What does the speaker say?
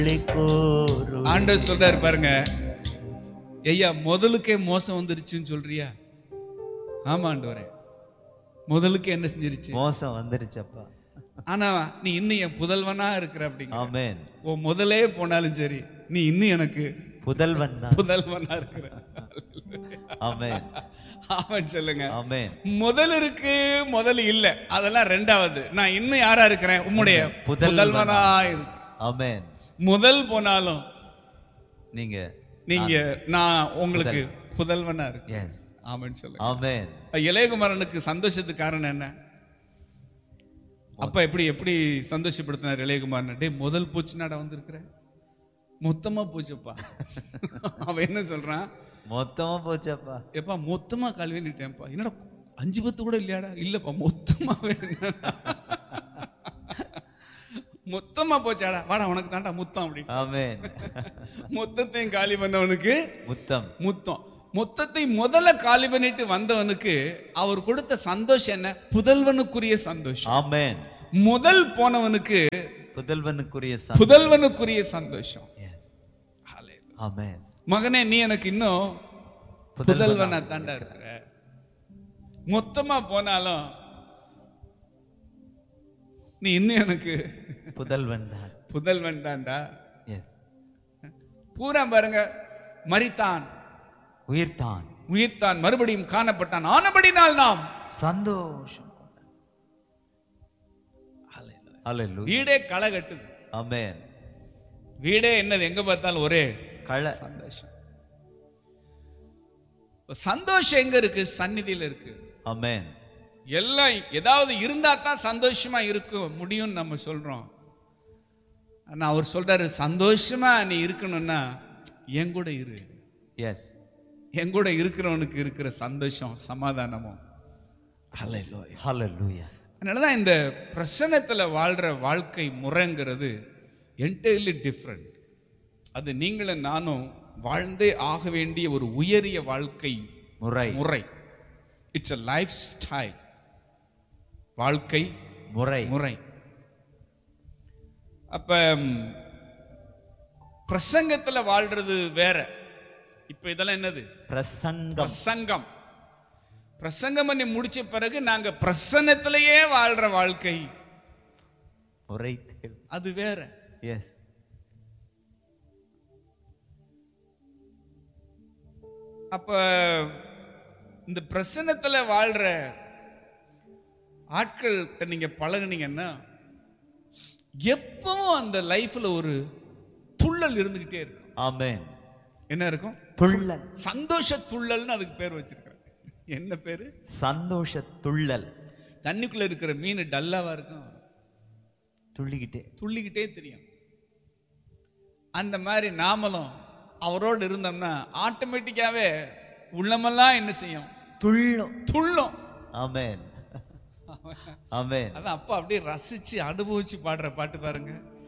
கூறு ஆண்டவர் சொல்றாரு பாருங்க ஐயா முதலுக்கே மோசம் வந்துருச்சுன்னு சொல்றியா ஆமா ஆண்டவரே முதலுக்கு என்ன செஞ்சிருச்சு மோசம் வந்துருச்சப்பா ஆனா நீ இன்னும் என் புதல்வனா இருக்கிற அப்படிங்க ஆமென் உன் முதலே போனாலும் சரி நீ இன்னும் எனக்கு புதல்வன் தான் புதல்வனா இருக்கிற ஆமென் ஆமான்னு சொல்லுங்க ஆமென் முதல் இருக்கு முதல் இல்ல அதெல்லாம் ரெண்டாவது நான் இன்னும் யாரா இருக்கிறேன் உம்முடைய புதல்வனா. புதல்வனா இருக்கு ஆமென் முதல் போனாலும் நீங்க நீங்க நான் உங்களுக்கு புதல்வனா இருக்கு எஸ் ஆமான்னு சொல்லுங்க ஆமென் இளையகுமாரனுக்கு சந்தோஷத்துக்கு காரணம் என்ன அப்ப எப்படி எப்படி சந்தோஷப்படுத்தினார் இளையகுமாரன் டேய் முதல் போச்சுனாடா வந்திருக்கிற மொத்தமா போச்சுப்பா அவன் என்ன சொல்றான் மொத்தமா போச்சப்பா எப்பா மொத்தமா கல்வி நிட்டேன்ப்பா என்னடா அஞ்சு பத்து கூட இல்லையாடா இல்லப்பா மொத்தமாவே என்னடா? மொத்தமா போச்சாடா வாடா உனக்கு தாண்டா முத்தம் அப்படி ஆமென் மொத்தத்தையும் காலி பண்ணவனுக்கு முத்தம் முத்தம் மொத்தத்தை முதல்ல காலி பண்ணிட்டு வந்தவனுக்கு அவர் கொடுத்த சந்தோஷம் என்ன புதல்வனுக்குரிய சந்தோஷம் ஆமென் முதல் போனவனுக்கு புதல்வனுக்குரிய சந்தோஷம் புதல்வனுக்குரிய சந்தோஷம் எஸ் ஆமென் மகனே நீ எனக்கு இன்னும் புதல்வனா தாண்டா இருக்கிற மொத்தமா போனாலும் நீ இன்னும் எனக்கு புதல்வன் தான் புதல்வன் தான்டா எஸ் பூரா பாருங்க மரித்தான் உயிர்தான் உயிர்த்தான் மறுபடியும் காணப்பட்டான் ஆனபடினால் நாம் சந்தோஷம் ஹalleluya வீடே களை கட்டுது ஆமென் வீடே என்னது எங்க பார்த்தாலும் ஒரே கள சந்தோஷம் இப்ப சந்தோஷம் எங்க இருக்கு சந்நிதியில இருக்கு ஆமென் எல்லாம் ஏதாவது இருந்தா தான் சந்தோஷமா இருக்க முடியும்னு நம்ம சொல்றோம் ஆனா அவர் சொல்றாரு சந்தோஷமா நீ இருக்கணும்னா என் கூட இரு எஸ் என் கூட இருக்கிறவனுக்கு இருக்கிற சந்தோஷம் சமாதானமும் ஹalleluya அதனாலதான் இந்த பிரசன்னத்துல வாழ்ற வாழ்க்கை முறைங்கிறது என்டையர்லி டிஃப்ரெண்ட் அது நீங்களும் நானும் வாழ்ந்தே ஆக வேண்டிய ஒரு உயரிய வாழ்க்கை முறை முறை இட்ஸ் a லைஃப் ஸ்டைல் வாழ்க்கை முறை முறை அப்ப ம், பிரசங்கத்துல வாழ்றது வேற இப்ப இதெல்லாம் என்னது பிரசங்கம் பிரசங்கம் பிரசங்கம் பண்ணி முடிச்ச பிறகு நாங்க பிரசன்னத்திலேயே வாழ்ற வாழ்க்கை முறை தேவை அது வேற எஸ் அப்ப இந்த பிரசன்னத்துல வாழ்ற ஆட்கள்கிட்ட நீங்க பழகுனீங்கன்னா எப்பவும் அந்த லைஃப்ல ஒரு துள்ளல் இருந்துகிட்டே இருக்கும் ஆமென் என்ன இருக்கும் துள்ளல் சந்தோஷ துள்ளல்னு அதுக்கு பேர் வச்சிருக்காங்க என்ன பேரு சந்தோஷ துள்ளல் தண்ணிக்குள்ள இருக்கிற மீன் டல்லாவா இருக்கும் துள்ளிக்கிட்டே துள்ளிக்கிட்டே தெரியும் அந்த மாதிரி நாமளும் அவரோடு இருந்தோம்னா ஆட்டோமேட்டிக்காவே உள்ளமெல்லாம் என்ன செய்யும் துள்ளும் துள்ளும் ஆமென் ஆமென் அதான் அப்பா அப்படியே ரசிச்சு அனுபவிச்சு பாடுற பாட்டு பாருங்க